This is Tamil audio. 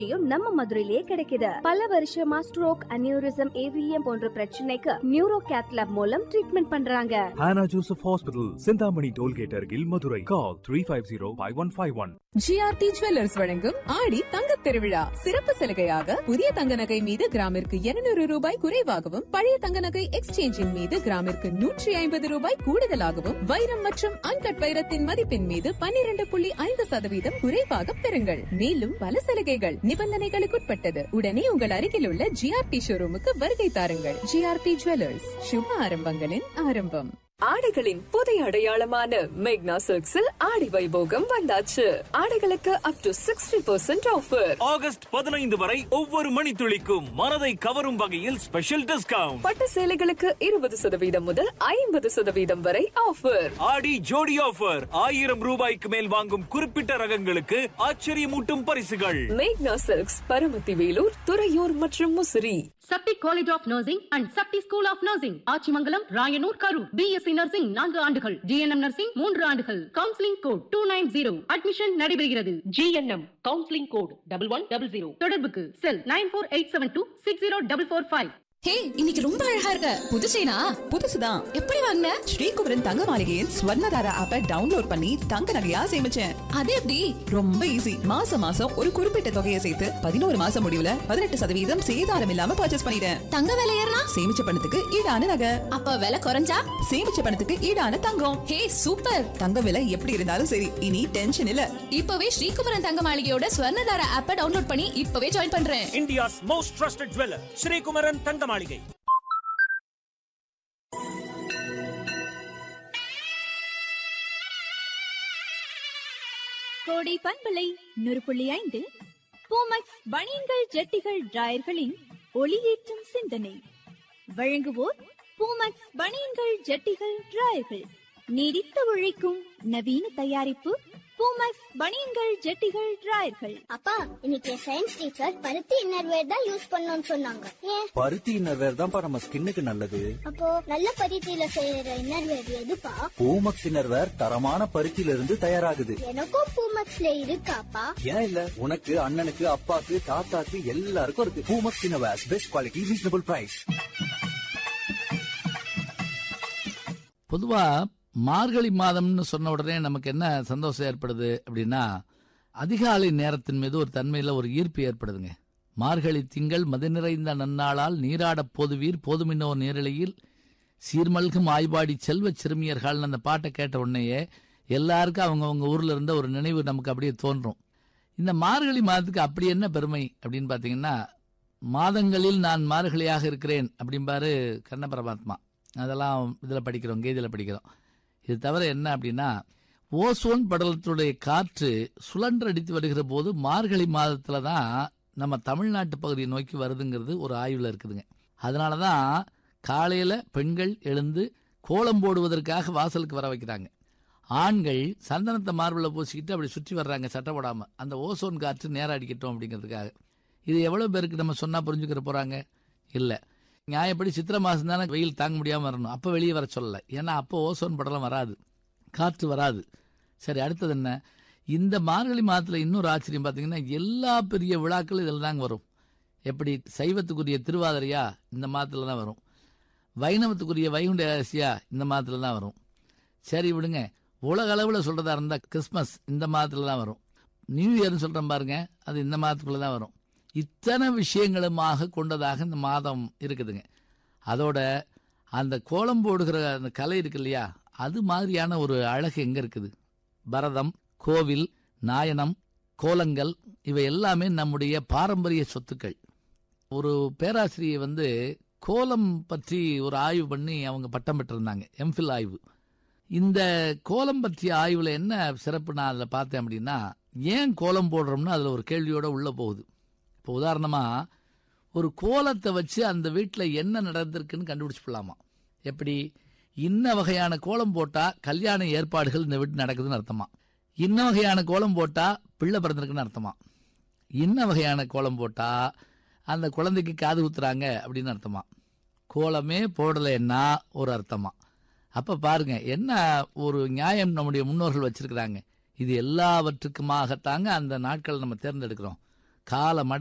சிகிச்சையும் நம்ம மதுரையிலேயே கிடைக்குது பல வருஷமா ஸ்ட்ரோக் அனியூரிசம் ஏவிஎம் போன்ற பிரச்சனைக்கு நியூரோ கேத்லாப் மூலம் ட்ரீட்மெண்ட் பண்றாங்க Hannah Joseph Hospital, Sindhamani Tollgate Argil, Madurai. Call 350-5151. GRT jewellers வழங்கும் ஆடி தங்க திருவிழா சிறப்பு சலுகையாக புதிய தங்க நகை மீது கிராமிற்கு 200 ரூபாய் குறைவாகவும் பழைய தங்க நகை எக்ஸ்சேஞ்சின் மீது கிராமிற்கு நூற்றி ஐம்பது ரூபாய் கூடுதலாகவும் வைரம் மற்றும் அன்கட் வைரத்தின் மதிப்பின் மீது 12.5% புள்ளி ஐந்து சதவீதம் குறைவாக பெறுங்கள் மேலும் பல சலுகைகள் நிபந்தனைகளுக்குட்பட்டது உடனே உங்கள் அருகில் உள்ள ஜிஆர்டி ஷோரூமுக்கு வருகை தாருங்கள் ஜிஆர்டி ஜுவல்லர்ஸ் சுப ஆரம்பங்களின் ஆரம்பம் ஆடைகளின் புதிய அடையாளமான மேக்னா சில்க்ஸில் ஆடி வைபோகம் வந்தாச்சு ஆடைகளுக்கு up to sixty percent offer August பதினைந்து வரை ஒவ்வொரு மணித்துளிக்கும் மனதை கவரும் வகையில் ஸ்பெஷல் டிஸ்கவுண்ட் பட்டு சேலைகளுக்கு இருபது சதவீதம் முதல் ஐம்பது சதவீதம் வரை ஆஃபர் ஆடி ஜோடி ஆஃபர் ஆயிரம் ரூபாய்க்கு மேல் வாங்கும் குறிப்பிட்ட ரகங்களுக்கு ஆச்சரியமூட்டும் பரிசுகள் மேக்னா சில்க்ஸ் பரமத்தி வேலூர் துறையூர் மற்றும் Musiri Sakthi college of nursing and Sakthi school of nursing Achimangalam Rayanur Karur BSc nursing நான்கு ஆண்டுகள் ஜிஎன்எம் நர்சிங் மூன்று ஆண்டுகள் counselling code two nine zero admission நடைபெறுகிறது GNM counselling code double one double zero தொடர்புக்கு cell nine four eight seven two six zero double four five hey இன்னைக்கு ரொம்ப அழகா இருக்க புது செயினா புதுசுதான் எப்படி வாங்கின ஸ்ரீகுமரன் தங்க மாளிகையின் ஸ்வர்ணதார ஆப்பை டவுன்லோட் பண்ணி தங்க நகையா சேமிச்சேன் அது எப்படி ரொம்ப ஈஸி மாசம் மாசம் ஒரு குறிப்பிட்ட தொகையை சேர்த்து பதினோரு மாசம் முடிவுல பதினெட்டு சதவீதம் சேதாரம் இல்லாம பர்ச்சேஸ் பண்ணிட்டேன் தங்க விலை ஏறினா சேமிச்ச பணத்துக்கு ஈடான நகை அப்ப விலை குறைஞ்சா சேமிச்ச பணத்துக்கு ஈடான தங்கம் ஹே சூப்பர் தங்க விலை எப்படி இருந்தாலும் சரி இனி டென்ஷன் இல்ல இப்பவே ஸ்ரீகுமரன் தங்க மாளிகையோட ஸ்வர்ணதார ஆப்பை டவுன்லோட் பண்ணி இப்பவே ஜாயின் பண்றேன் India's most trusted jeweller Sreekumaran Thanga Maligai கோடை பண்பலை நூறு புள்ளி ஐந்து பூமக்ஸ் பனியன்கள் ஜட்டிகள் டிராயர்களின் ஒளியேற்றும் சிந்தனை வழங்குவோர் பூமக்ஸ் பனியன்கள் ஜட்டிகள் டிராயர்கள் நீடித்து உழைக்கும் நவீன தயாரிப்பு பூமக்ஸ் பனியன்கள் ஜட்டிகள் டிராயர்கள் அப்பா இன்னைக்கு சயின்ஸ் டீச்சர் பருத்தி இன்னர்வேர் தான் யூஸ் பண்ணணும்னு சொன்னாங்க ஏன் பருத்தி இன்னர்வேர் தான்ப்பா நம்ம ஸ்கின்னுக்கு நல்லது அப்போ நல்ல பருத்தியில செய்யற இன்னர்வேர் எதுப்பா பூமக்ஸ் இன்னர்வேர் தரமான பருத்தியில இருந்து தயாராகுது எனக்கும் பூமக்ஸ்ல இருக்காப்பா ஏன் இல்ல உனக்கு அண்ணனுக்கு அப்பாக்கு தாத்தாக்கு எல்லாருக்கும் இருக்கு Poomex innerwear best quality reasonable price பொதுவா மார்கழி மாதம்னு சொன்ன உடனே நமக்கு என்ன சந்தோஷம் ஏற்படுது அப்படின்னா அதிகாலை நேரத்தின் மீது ஒரு தன்மையில் ஒரு ஈர்ப்பு ஏற்படுதுங்க மார்கழி திங்கள் மது நிறைந்த நன்னாளால் நீராடப் போதுவீர் போதுமின்னோர் நேரலையில் சீர்மல்கும் ஆய்வாடி செல்வச் சிறுமியர்கள்னு அந்த பாட்டை கேட்ட உடனேயே எல்லாருக்கும் அவங்கவங்க ஊர்ல இருந்த ஒரு நினைவு நமக்கு அப்படியே தோன்றும் இந்த மார்கழி மாதத்துக்கு அப்படி என்ன பெருமை அப்படின்னு பார்த்தீங்கன்னா மாதங்களில் நான் மார்கழியாக இருக்கிறேன் அப்படிம்பாரு கண்ண பரமாத்மா அதெல்லாம் இதில் படிக்கிறோம் கீதையில் படிக்கிறோம் இது தவிர என்ன அப்படின்னா ஓசோன் படலத்துடைய காற்று சுழன்றடித்து வருகிற போது மார்கழி மாதத்தில் தான் நம்ம தமிழ்நாட்டு பகுதியை நோக்கி வருதுங்கிறது ஒரு ஆய்வில் இருக்குதுங்க அதனால தான் காலையில் பெண்கள் எழுந்து கோலம் போடுவதற்காக வாசலுக்கு வர வைக்கிறாங்க ஆண்கள் சந்தனத்தை மார்பில் பூசிக்கிட்டு அப்படி சுற்றி வர்றாங்க சட்டை போடாமல் அந்த ஓசோன் காற்று நேரம் அடிக்கட்டும் அப்படிங்கிறதுக்காக இது எவ்வளோ பேருக்கு நம்ம சொன்னால் புரிஞ்சுக்கிற போகிறாங்க இல்லை நியாயப்படி சித்திரை மாதம் தானே வெயில் தாங்க முடியாமல் வரணும் அப்போ வெளியே வர சொல்லலை ஏன்னா அப்போ ஓசோன் படலம் வராது காற்று வராது சரி அடுத்தது என்ன இந்த மார்கழி மாதத்தில் இன்னொரு ஆச்சரியம் பார்த்தீங்கன்னா எல்லா பெரிய விழாக்களும் இதில் தாங்க வரும் எப்படி சைவத்துக்குரிய திருவாதிரையா இந்த மாதத்தில் தான் வரும் வைணவத்துக்குரிய வைகுண்ட ஏகாதசியா இந்த மாதத்தில் தான் வரும் சரி விடுங்க உலக அளவில் சொல்கிறதா இருந்தால் கிறிஸ்மஸ் இந்த மாதத்தில் தான் வரும் நியூ இயர்னு சொல்கிறேன் பாருங்க அது இந்த மாதத்துக்குள்ளே தான் வரும் இத்தனை விஷயங்களுமாக கொண்டதாக இந்த மாதம் இருக்குதுங்க அதோட அந்த கோலம் போடுகிற அந்த கலை இருக்கு இல்லையா அது மாதிரியான ஒரு அழகு எங்கே இருக்குது பரதம் கோவில் நாயனம் கோலங்கள் இவை எல்லாமே நம்முடைய பாரம்பரிய சொத்துக்கள் ஒரு பேராசிரியை வந்து கோலம் பற்றி ஒரு ஆய்வு பண்ணி அவங்க பட்டம் பெற்றிருந்தாங்க எம்ஃபில் ஆய்வு இந்த கோலம் பற்றிய ஆய்வில் என்ன சிறப்பு நான் அதில் பார்த்தேன் அப்படின்னா ஏன் கோலம் போடுறோம்னு அதில் ஒரு கேள்வியோட உள்ளே போகுது இப்போ உதாரணமாக ஒரு கோலத்தை வச்சு அந்த வீட்டில் என்ன நடந்திருக்குன்னு கண்டுபிடிச்சு போடலாமா எப்படி இன்ன வகையான கோலம் போட்டால் கல்யாண ஏற்பாடுகள் இந்த வீட்டு நடக்குதுன்னு அர்த்தமா இன்ன வகையான கோலம் போட்டால் பிள்ளை பிறந்திருக்குன்னு அர்த்தமா இன்ன வகையான கோலம் போட்டால் அந்த குழந்தைக்கு காது குத்துறாங்க அப்படின்னு அர்த்தமா கோலமே போடலைன்னா ஒரு அர்த்தமா அப்போ பாருங்க என்ன ஒரு நியாயம் நம்முடைய முன்னோர்கள் வச்சிருக்கிறாங்க இது எல்லாவற்றுக்குமாகத்தாங்க அந்த நாட்கள் நம்ம தேர்ந்தெடுக்கிறோம் கால